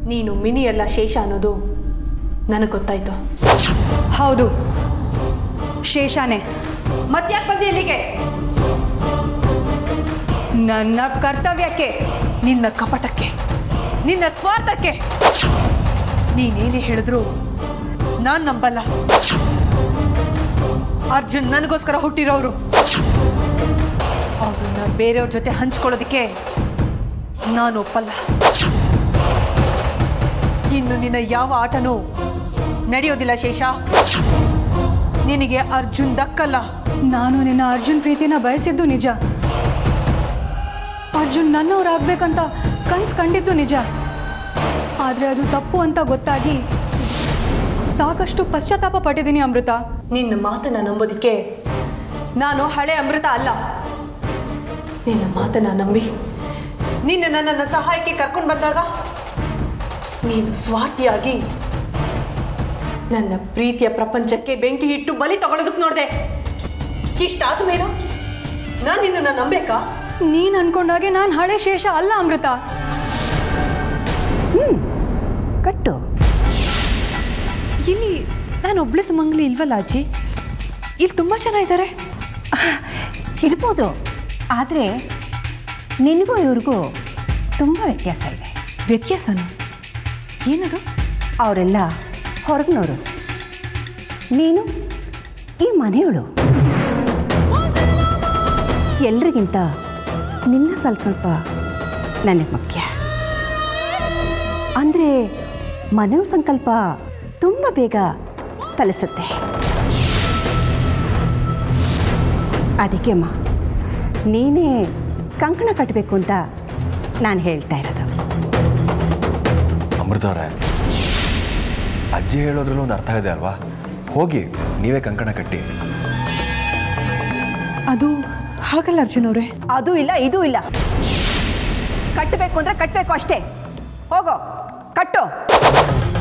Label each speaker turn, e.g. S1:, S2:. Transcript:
S1: ನೀನು ಮಿನಿ ಅಲ್ಲ ಶೇಷ ಅನ್ನೋದು ನನಗೆ ಗೊತ್ತಾಯ್ತು
S2: ಹೌದು ಶೇಷಾನೇ
S1: ಮತ್ತ್ಯಾಕೆ ಬಂದಿ ಇಲ್ಲಿಗೆ
S2: ನನ್ನ ಕರ್ತವ್ಯಕ್ಕೆ
S1: ನಿನ್ನ ಕಪಟಕ್ಕೆ ನಿನ್ನ ಸ್ವಾರ್ಥಕ್ಕೆ ನೀನೇನೇ ಹೇಳಿದ್ರು ನಾನು ನಂಬಲ್ಲ ಅರ್ಜುನ್ ನನಗೋಸ್ಕರ ಹುಟ್ಟಿರೋರು ಅವ್ರನ್ನ ಬೇರೆಯವ್ರ ಜೊತೆ ಹಂಚ್ಕೊಳ್ಳೋದಕ್ಕೆ ನಾನು ಒಪ್ಪಲ್ಲ ಇನ್ನು ನಿನ್ನ ಯಾವ ಆಟನೂ ನಡೆಯೋದಿಲ್ಲ ಶೇಷ ನಿನಗೆ ಅರ್ಜುನ್ ದಕ್ಕಲ್ಲ
S2: ನಾನು ನಿನ್ನ ಅರ್ಜುನ್ ಪ್ರೀತಿನ ಬಯಸಿದ್ದು ನಿಜ ಅರ್ಜುನ್ ನನ್ನವರಾಗಬೇಕಂತ ಕನ್ಸು ಕಂಡಿದ್ದು ನಿಜ ಆದರೆ ಅದು ತಪ್ಪು ಅಂತ ಗೊತ್ತಾಗಿ ಸಾಕಷ್ಟು ಪಶ್ಚಾತ್ತಾಪ ಪಟ್ಟಿದ್ದೀನಿ ಅಮೃತ
S1: ನಿನ್ನ ಮಾತನ್ನ ನಂಬೋದಿಕ್ಕೆ ನಾನು ಹಳೆ ಅಮೃತ ಅಲ್ಲ ನಿನ್ನ ಮಾತನ್ನ ನಂಬಿ ನಿನ್ನ ನನ್ನನ್ನು ಸಹಾಯಕ್ಕೆ ಕರ್ಕೊಂಡು ಬಂದಾಗ ನೀನು ಸ್ವಾರ್ಥಿಯಾಗಿ ನನ್ನ ಪ್ರೀತಿಯ ಪ್ರಪಂಚಕ್ಕೆ ಬೆಂಕಿ ಇಟ್ಟು ಬಲಿ ತಗೊಳ್ಳೋದಕ್ಕೆ ನೋಡಿದೆ ಇಷ್ಟಾದ ಮೇಲೂ ನಾನು ನಿನ್ನನ್ನು ನಂಬೇಕಾ
S2: ನೀನು ಅನ್ಕೊಂಡಾಗೆ ನಾನು ಹಳೆ ಶೇಷ ಅಲ್ಲ ಅಮೃತ
S3: ಕಟ್ಟು
S1: ಇಲ್ಲಿ ನಾನು ಒಬ್ಳೆ ಸುಮಂಗ್ಲಿ ಇಲ್ವಲ್ಲ ಅಜ್ಜಿ ಇಲ್ಲಿ ತುಂಬ ಜನ ಇದ್ದಾರೆ
S3: ಇರ್ಬೋದು ಆದರೆ ನಿನಗೂ ಇವ್ರಿಗೂ ತುಂಬ ವ್ಯತ್ಯಾಸ ಇದೆ
S1: ವ್ಯತ್ಯಾಸನ ಏನದು
S3: ಅವರೆಲ್ಲ ಹೊರಗಿನವರು ನೀನು ಈ ಮನೆಯವಳು ಎಲ್ರಿಗಿಂತ ನಿನ್ನ ಸಂಕಲ್ಪ ನನಗೆ ಮುಖ್ಯ ಅಂದರೆ ಮನವ ಸಂಕಲ್ಪ ತುಂಬ ಬೇಗ ಫಲಿಸುತ್ತೆ ಅದಕ್ಕೆ ಅಮ್ಮ ನೀನೇ ಕಂಕಣ ಕಟ್ಟಬೇಕು ಅಂತ ನಾನು ಹೇಳ್ತಾ ಇರೋದು
S4: ಅಮೃತ ಅವರೇ ಅಜ್ಜಿ ಹೇಳೋದ್ರಲ್ಲೂ ಒಂದು ಅರ್ಥ ಇದೆ ಅಲ್ವಾ ಹೋಗಿ ನೀವೇ ಕಂಕಣ ಕಟ್ಟಿ
S1: ಅದು ಹಾಗಲ್ಲ ಅರ್ಜುನ್ ಅವರೇ
S3: ಅದು ಇಲ್ಲ ಇದು ಇಲ್ಲ ಕಟ್ಟಬೇಕು ಅಂದರೆ ಕಟ್ಟಬೇಕು ಅಷ್ಟೇ ಹೋಗೋ ಕಟ್ಟು